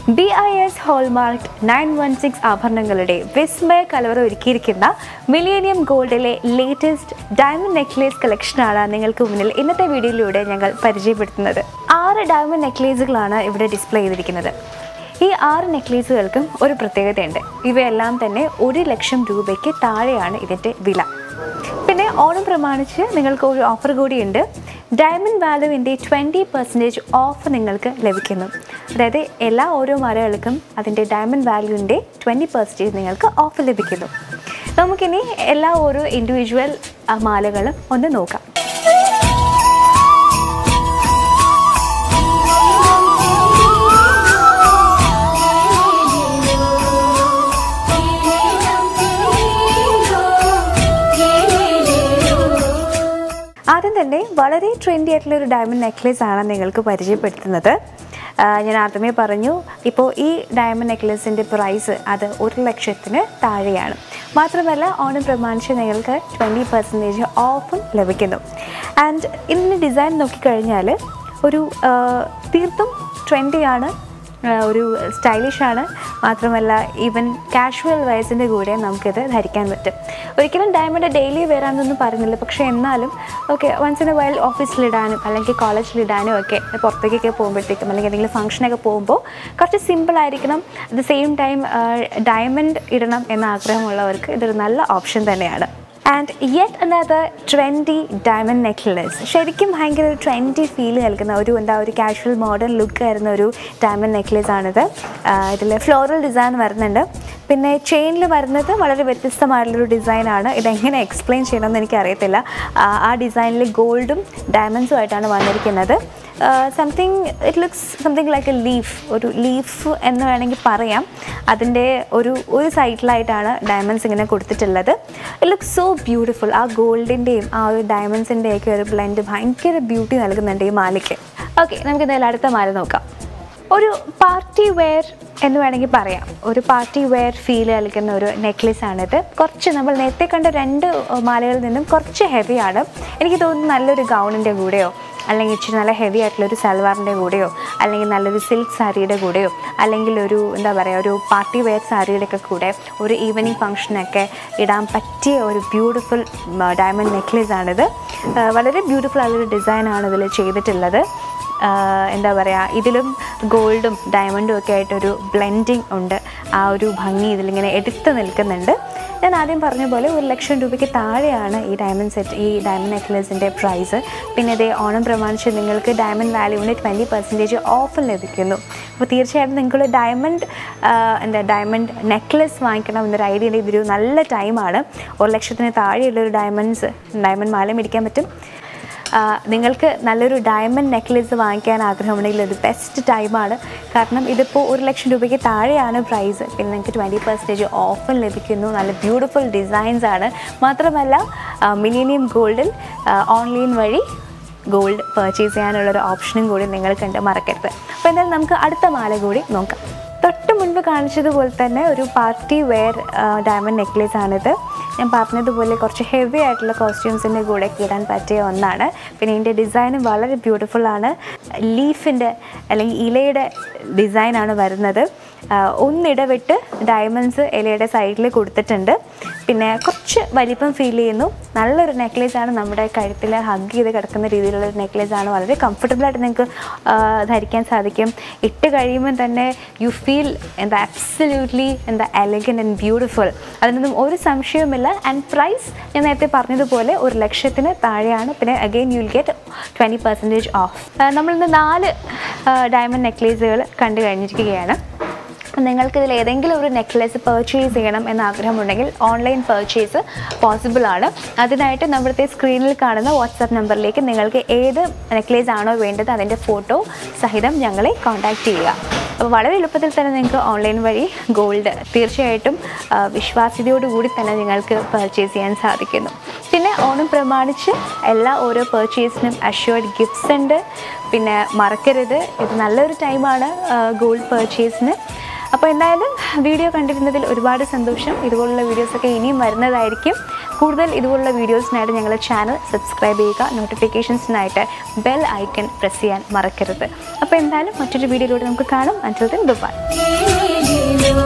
B I S hallmark nine one six ആഭരണങ്ങളുടെ വിസ്മയ കലവറ ഒരുക്കിയിരിക്കുന്ന മിലേനിയം ഗോൾഡിലെ ലേറ്റസ്റ്റ് ഡയമണ്ട് നെക്ലേസ് കളക്ഷനാണ് നിങ്ങൾക്ക് മുന്നിൽ ഇന്നത്തെ വീഡിയോയിലൂടെ ഞങ്ങൾ പരിചയപ്പെടുത്തുന്നത് ആറ് ഡയമണ്ട് നെക്ലേസുകളാണ് ഇവിടെ ഡിസ്പ്ലേ ചെയ്തിരിക്കുന്നത് ഈ ആറ് നെക്ലേസുകൾക്കും ഒരു പ്രത്യേകതയുണ്ട് ഇവയെല്ലാം തന്നെ ഒരു ലക്ഷം രൂപയ്ക്ക് താഴെയാണ് ഇതിൻ്റെ വില പിന്നെ ഓണം പ്രമാണിച്ച് നിങ്ങൾക്ക് ഒരു ഓഫർ കൂടിയുണ്ട് ഡയമണ്ട് വാല്യൂവിൻ്റെ ട്വൻറ്റി പെർസെൻറ്റേജ് ഓഫ് നിങ്ങൾക്ക് ലഭിക്കുന്നു അതായത് എല്ലാ ഓരോ മാലകൾക്കും അതിൻ്റെ ഡയമണ്ട് വാല്യൂവിൻ്റെ ട്വൻറ്റി പെർസെൻറ്റേജ് നിങ്ങൾക്ക് ഓഫ് ലഭിക്കുന്നു നമുക്കിനി എല്ലാ ഓരോ ഇൻഡിവിജ്വൽ മാലകളും ഒന്ന് നോക്കാം ആദ്യം തന്നെ വളരെ ട്രെൻഡി ആയിട്ടുള്ള ഒരു ഡയമണ്ട് നെക്ലേസ് ആണ് നിങ്ങൾക്ക് പരിചയപ്പെടുത്തുന്നത് ആ, ഞാൻ ആദ്യമേ പറഞ്ഞു ഇപ്പോൾ ഈ ഡയമണ്ട് നെക്ലേസിൻ്റെ പ്രൈസ് അത് ഒരു ലക്ഷത്തിന് താഴെയാണ് മാത്രമല്ല ഓണം പ്രമാണിച്ച് നിങ്ങൾക്ക് ട്വൻറ്റി പെർസെൻറ്റേജ് ഓഫും ലഭിക്കുന്നു ആൻഡ് ഇതിൻ്റെ ഡിസൈൻ നോക്കിക്കഴിഞ്ഞാൽ ഒരു ആ, തീർത്തും ട്രെൻഡിയാണ് ഒരു സ്റ്റൈലിഷ് ആണ് മാത്രമല്ല ഈവൻ കാഷ്വൽ വയസ്സിൻ്റെ കൂടെ നമുക്കിത് ധരിക്കാൻ പറ്റും ഒരിക്കലും ഡയമണ്ട് ഡെയിലി വരാമെന്നൊന്നും പറയുന്നില്ല പക്ഷേ എന്നാലും okay once in a while ഓഫീസിലിടാനും അല്ലെങ്കിൽ കോളേജിലിടാനും ഒക്കെ പുറത്തേക്കൊക്കെ പോകുമ്പോഴത്തേക്കും അല്ലെങ്കിൽ എന്തെങ്കിലും ഫംഗ്ഷനൊക്കെ പോകുമ്പോൾ കുറച്ച് സിമ്പിൾ ആയിരിക്കണം at the same time diamond ഇടണം എന്ന ആഗ്രഹമുള്ളവർക്ക് ഇതൊരു നല്ല ഓപ്ഷൻ തന്നെയാണ് and yet another trendy diamond necklace ശരിക്കും ഭയങ്കര ഒരു ട്രെൻഡി ഫീൽ നൽകുന്ന ഒരു എന്താ ഒരു കാഷ്വൽ മോഡേൺ ലുക്ക് വരുന്ന ഒരു ഡയമണ്ട് നെക്ലേസ് ആണിത് ഇതിൽ ഫ്ലോറൽ ഡിസൈൻ വരുന്നുണ്ട് പിന്നെ ചെയിനിൽ വരുന്നത് വളരെ വ്യത്യസ്തമായിട്ടുള്ളൊരു ഡിസൈനാണ് ഇതെങ്ങനെ എക്സ്പ്ലെയിൻ ചെയ്യണമെന്ന് എനിക്കറിയത്തില്ല ആ, ആ ഡിസൈനിൽ ഗോൾഡും ഡയമണ്ട്സും ആയിട്ടാണ് വന്നിരിക്കുന്നത് something it looks something like a leaf ഒരു ലീഫ് എന്ന് വേണമെങ്കിൽ പറയാം അതിൻ്റെ ഒരു ഒരു സൈഡിലായിട്ടാണ് ഡയമണ്ട്സ് ഇങ്ങനെ കൊടുത്തിട്ടുള്ളത് ഇറ്റ് ലുക്സ് സോ ബ്യൂട്ടിഫുൾ ആ ഗോൾഡിൻ്റെയും ആ ഒരു ഡയമണ്ട്സിൻ്റെയൊക്കെ ഒരു ബ്ലെൻഡ് ഭയങ്കര ബ്യൂട്ടി നൽകുന്നുണ്ട് ഈ മാലയ്ക്ക് ഓക്കെ നമുക്ക് എന്തായാലും അടുത്ത മാല നോക്കാം ഒരു പാർട്ടി വെയർ എന്ന് വേണമെങ്കിൽ പറയാം ഒരു പാർട്ടി വെയർ ഫീൽ നൽകുന്ന ഒരു നെക്ലേസ് ആണിത് കുറച്ച് നമ്മൾ നേരത്തെ കണ്ട രണ്ട് മാലകളിൽ നിന്നും കുറച്ച് ഹെവിയാണ് എനിക്ക് തോന്നുന്നു നല്ലൊരു ഗൗണിൻ്റെ കൂടെയോ അല്ലെങ്കിൽ ഇച്ചിരി നല്ല ഹെവി ആയിട്ടുള്ള ഒരു സൽവാറിൻ്റെ കൂടെയോ അല്ലെങ്കിൽ നല്ലൊരു സിൽക്ക് സാരിയുടെ കൂടെയോ അല്ലെങ്കിൽ ഒരു എന്താ പറയുക ഒരു പാർട്ടി വെയർ സാരിയുടെ ഒക്കെ കൂടെ ഒരു ഈവനിങ് ഫംഗ്ഷനൊക്കെ ഇടാൻ പറ്റിയ ഒരു ബ്യൂട്ടിഫുൾ ഡയമണ്ട് നെക്ലേസ് ആണിത് ആ, വളരെ ബ്യൂട്ടിഫുൾ ആയിട്ടുള്ള ഡിസൈനാണ് ഇതിൽ ചെയ്തിട്ടുള്ളത് ആഹ് എന്താ പറയുക ഇതിലും ഗോൾഡും ഡയമണ്ടും ഒക്കെ ആയിട്ടൊരു ബ്ലെൻഡിങ് ഉണ്ട് ആ ഒരു ഭംഗി ഇതിലിങ്ങനെ എടുത്ത് നിൽക്കുന്നുണ്ട് ഞാൻ ആദ്യം പറഞ്ഞ പോലെ ഒരു ലക്ഷം രൂപയ്ക്ക് താഴെയാണ് ഈ ഡയമണ്ട് സെറ്റ് ഈ ഡയമണ്ട് നെക്ലേസിൻ്റെ പ്രൈസ് പിന്നെ ഇതേ ഓണം പ്രമാണിച്ച് നിങ്ങൾക്ക് ഡയമണ്ട് വാല്യൂവിന് ട്വൻറ്റി പെർസെൻറ്റേജ് ഓഫ് ലഭിക്കുന്നു അപ്പോൾ തീർച്ചയായിട്ടും നിങ്ങൾക്ക് ഡയമണ്ട് എന്താ ഡയമണ്ട് നെക്ലസ് വാങ്ങിക്കണം എന്നൊരു ഐഡിയ ഉണ്ട് ഇതൊരു നല്ല ടൈമാണ് ഒരു ലക്ഷത്തിന് താഴെയുള്ളൊരു ഡയമണ്ട്സ് ഡയമണ്ട് മാല മേടിക്കാൻ പറ്റും ആ, നിങ്ങൾക്ക് നല്ലൊരു ഡയമണ്ട് നെക്ലേസ് വാങ്ങിക്കാൻ ആഗ്രഹമുണ്ടെങ്കിൽ ഇത് ബെസ്റ്റ് ടൈമാണ് കാരണം ഇതിപ്പോൾ ഒരു ലക്ഷം രൂപയ്ക്ക് താഴെയാണ് പ്രൈസ് പിന്നെ നിങ്ങൾക്ക് ട്വൻറ്റി പെർസെൻറ്റേജ് ഓഫർ ലഭിക്കുന്നു നല്ല ബ്യൂട്ടിഫുൾ ഡിസൈൻസ് ആണ് മാത്രമല്ല മിലീനിയം ഗോൾഡിൽ ഓൺലൈൻ വഴി ഗോൾഡ് പർച്ചേസ് ചെയ്യാനുള്ളൊരു ഓപ്ഷനും കൂടി നിങ്ങൾക്കുണ്ട് മറക്കരുത് അപ്പോൾ എന്തായാലും നമുക്ക് അടുത്ത മാല കൂടി നോക്കാം തൊട്ട് മുൻപ് കാണിച്ചതുപോലെ തന്നെ ഒരു പാർട്ടി വെയർ ഡയമണ്ട് നെക്ലേസ് ആണിത് ഞാൻ പറഞ്ഞതുപോലെ കുറച്ച് ഹെവി ആയിട്ടുള്ള കോസ്റ്റ്യൂംസിൻ്റെ കൂടെ ഇടാൻ പറ്റിയ ഒന്നാണ് പിന്നെ ഇതിൻ്റെ ഡിസൈനും വളരെ ബ്യൂട്ടിഫുൾ ആണ് ലീഫിൻ്റെ അല്ലെങ്കിൽ ഇലയുടെ ഡിസൈനാണ് വരുന്നത് ആ, ഒന്നിടവിട്ട് ഡയമണ്ട്സ് ഇലയുടെ സൈഡിൽ കൊടുത്തിട്ടുണ്ട് പിന്നെ കുറച്ച് വലിപ്പം ഫീൽ ചെയ്യുന്നു നല്ലൊരു നെക്ലേസ് ആണ് നമ്മുടെ കഴുത്തിൽ ഹഗ് ചെയ്ത് കിടക്കുന്ന രീതിയിലുള്ള ഒരു നെക്ലേസ് ആണ് വളരെ കംഫർട്ടബിൾ ആയിട്ട് നിങ്ങൾക്ക് ആ, ധരിക്കാൻ സാധിക്കും ഇട്ട് കഴിയുമ്പോൾ തന്നെ യു ഫീൽ എന്താ അബ്സല്യൂട്ട്ലി എന്താ എലഗൻ ആൻഡ് ബ്യൂട്ടിഫുൾ അതിനൊന്നും ഒരു സംശയവുമില്ല ആൻഡ് പ്രൈസ് ഞാൻ നേരത്തെ പറഞ്ഞതുപോലെ ഒരു ലക്ഷത്തിന് താഴെയാണ് പിന്നെ again you will get twenty percentage off നമ്മളിന്ന് നാല് ഡയമണ്ട് നെക്ലേസുകൾ കണ്ടു കഴിഞ്ഞിരിക്കുകയാണ് നിങ്ങൾക്ക് ഇതിൽ ഏതെങ്കിലും ഒരു നെക്ലസ് പർച്ചേസ് ചെയ്യണം എന്ന ആഗ്രഹമുണ്ടെങ്കിൽ ഓൺലൈൻ പർച്ചേസ് പോസിബിൾ ആണ് അതിനായിട്ട് നമ്മുടെ സ്ക്രീനിൽ കാണുന്ന വാട്സാപ്പ് നമ്പറിലേക്ക് നിങ്ങൾക്ക് ഏത് നെക്ലേസ് ആണോ വേണ്ടത് അതിൻ്റെ ഫോട്ടോ സഹിതം ഞങ്ങളെ കോൺടാക്റ്റ് ചെയ്യുക അപ്പോൾ വളരെ എളുപ്പത്തിൽ തന്നെ നിങ്ങൾക്ക് ഓൺലൈൻ വഴി ഗോൾഡ് തീർച്ചയായിട്ടും ആ, വിശ്വാസ്യതയോടുകൂടി തന്നെ നിങ്ങൾക്ക് പർച്ചേസ് ചെയ്യാൻ സാധിക്കുന്നു പിന്നെ ഓണം പ്രമാണിച്ച് എല്ലാ ഓരോ പർച്ചേസിനും അഷ്വേർഡ് ഗിഫ്റ്റ്സ് ഉണ്ട് പിന്നെ മറക്കരുത് ഇത് നല്ലൊരു ടൈമാണ് ഗോൾഡ് പർച്ചേസിന് അപ്പോൾ എന്തായാലും വീഡിയോ കണ്ടിരുന്നതിൽ ഒരുപാട് സന്തോഷം ഇതുപോലുള്ള വീഡിയോസൊക്കെ ഇനിയും വരുന്നതായിരിക്കും കൂടുതൽ ഇതുപോലുള്ള വീഡിയോസിനായിട്ട് ഞങ്ങളുടെ ചാനൽ സബ്സ്ക്രൈബ് ചെയ്യുക നോട്ടിഫിക്കേഷൻസിനായിട്ട് ബെൽ ഐക്കൺ പ്രസ് ചെയ്യാൻ മറക്കരുത് അപ്പോൾ എന്തായാലും മറ്റൊരു വീഡിയോയിലൂടെ നമുക്ക് കാണാം അഞ്ചൽ ദുബായ്